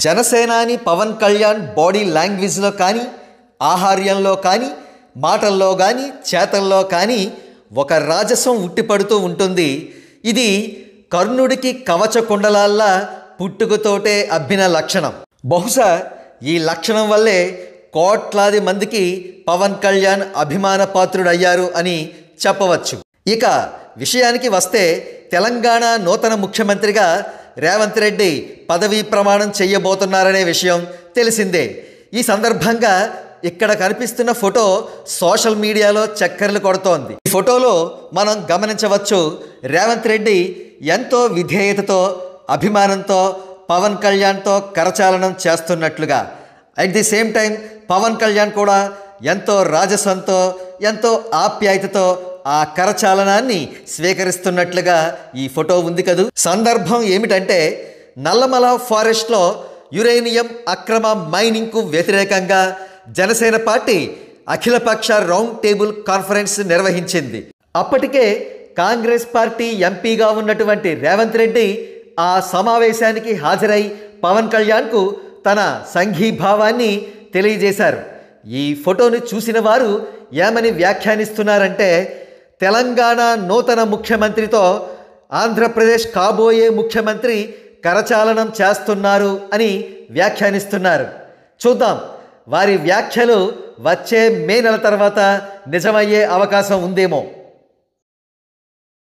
జనసేనాని పవన్ కళ్యాణ్ బాడీ లాంగ్వేజ్లో కానీ ఆహార్యంలో కానీ మాటల్లో కానీ చేతల్లో కానీ ఒక రాజసం ఉట్టిపడుతూ ఉంటుంది ఇది కర్ణుడికి కవచ కుండలాల్లా పుట్టుకతోటే అబ్బిన లక్షణం బహుశా ఈ లక్షణం వల్లే కోట్లాది మందికి పవన్ కళ్యాణ్ అభిమాన పాత్రుడయ్యారు అని చెప్పవచ్చు ఇక విషయానికి వస్తే తెలంగాణ నూతన ముఖ్యమంత్రిగా రేవంత్ రెడ్డి పదవీ ప్రమాణం చేయబోతున్నారనే విషయం తెలిసిందే ఈ సందర్భంగా ఇక్కడ కనిపిస్తున్న ఫోటో సోషల్ మీడియాలో చక్కర్లు కొడుతోంది ఈ ఫోటోలో మనం గమనించవచ్చు రేవంత్ రెడ్డి ఎంతో విధేయతతో అభిమానంతో పవన్ కళ్యాణ్తో కరచాలనం చేస్తున్నట్లుగా at the same time Pawan Kalyan కూడా ఎంతో రాజసంతో ఎంతో ఆప్యాయతతో ఆ కరచాలనాన్ని స్వీకరిస్తున్నట్లుగా ఈ ఫోటో ఉంది కదూ సందర్భం ఏమిటంటే నల్లమల ఫారెస్ట్లో యురేనియం అక్రమ మైనింగ్కు వ్యతిరేకంగా జనసేన పార్టీ అఖిలపక్ష రౌండ్ టేబుల్ కాన్ఫరెన్స్ నిర్వహించింది అప్పటికే కాంగ్రెస్ పార్టీ ఎంపీగా ఉన్నటువంటి రేవంత్ రెడ్డి ఆ సమావేశానికి హాజరై పవన్ కళ్యాణ్కు తన సంఘీభావాన్ని తెలియజేశారు ఈ ఫోటోని చూసిన వారు ఏమని వ్యాఖ్యానిస్తున్నారంటే తెలంగాణ నూతన ముఖ్యమంత్రితో ఆంధ్రప్రదేశ్ కాబోయే ముఖ్యమంత్రి కరచాలనం చేస్తున్నారు అని వ్యాఖ్యానిస్తున్నారు చూద్దాం వారి వ్యాఖ్యలు వచ్చే మే నెల తర్వాత నిజమయ్యే అవకాశం ఉందేమో